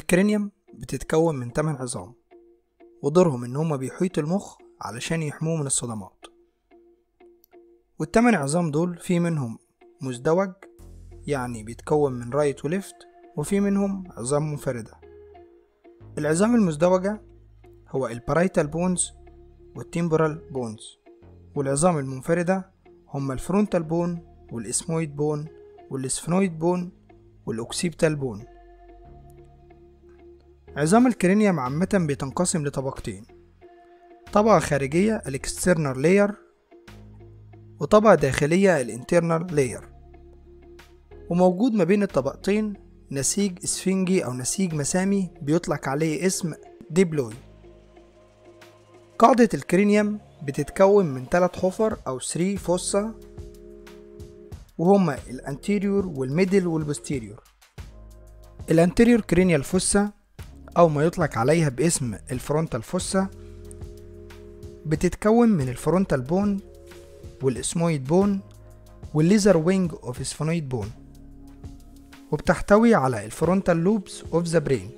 الكرينيوم بتتكون من 8 عظام ودورهم إن هما بيحيطوا المخ علشان يحموه من الصدمات والتمن عظام دول في منهم مزدوج يعني بيتكون من رايت وليفت وفي منهم عظام منفردة العظام المزدوجة هو البرايتال بونز والتيمبرال بونز والعظام المنفردة هما الفرونتال بون والاسمويد بون والسفنويد بون والأوكسيبتال بون عظام الكرينيوم عامة بتنقسم لطبقتين طبقة خارجية الاكسترنال لاير وطبقة داخلية الانترنال لاير وموجود ما بين الطبقتين نسيج اسفنجي أو نسيج مسامي بيطلق عليه اسم ديبلوي قاعدة الكرينيوم بتتكون من ثلاث حفر أو 3 فوسا وهما الانتيريور والميدل والبوستيريور الانتيريور كرينيال فوسا أو ما يطلق عليها باسم الفرونتال فوسا بتتكون من الفرونتال بون والاسمويد بون والليزر وينج اوف اسفنويد بون وبتحتوي على الفرونتال لوبس اوف ذا برين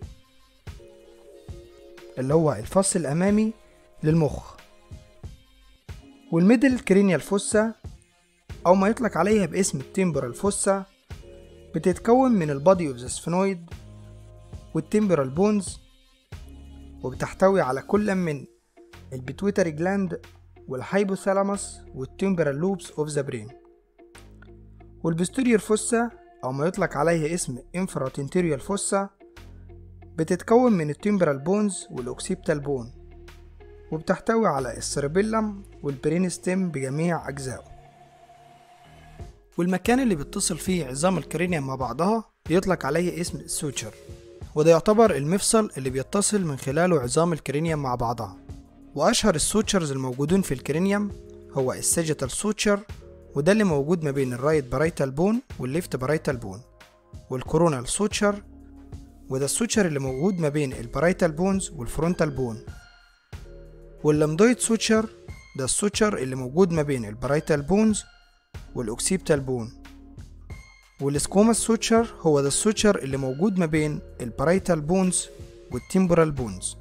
اللي هو الفص الأمامي للمخ والميدل كرينيال فوسا أو ما يطلق عليها باسم التمبرال فوسا بتتكون من البادي اوف ذا سفنويد والتمبرال بونز وبتحتوي على كل من البيتويتري جلاند والهايبوثالاموس والتمبرال لوبس اوف ذا برين والبستيريور فوسا أو ما يطلق عليه اسم انفراتنتيريال فوسا بتتكون من التمبرال بونز والأوكسيبتال بون وبتحتوي على السيربيلم والبرين ستيم بجميع أجزائه والمكان اللي بيتصل فيه عظام الكرينيوم مع بعضها بيطلق عليه اسم السوتشر وده يعتبر المفصل اللي بيتصل من خلاله عظام الكرينيوم مع بعضها وأشهر السوتشرز الموجودين في الكرينيوم هو الساجيتال سوتشر وده اللي موجود ما بين الرايت برايتال بون والليفت برايتال بون والكورونال سوتشر وده السوتشر اللي موجود ما بين البرايتال بونز والفرونتال بون واللمدويد سوتشر ده السوتشر اللي موجود ما بين البرايتال بونز والأوكسيبتال بون والسكوما سوتشر هو ده السوتشر اللي موجود ما بين البرايتال بونز والتمبرال بونز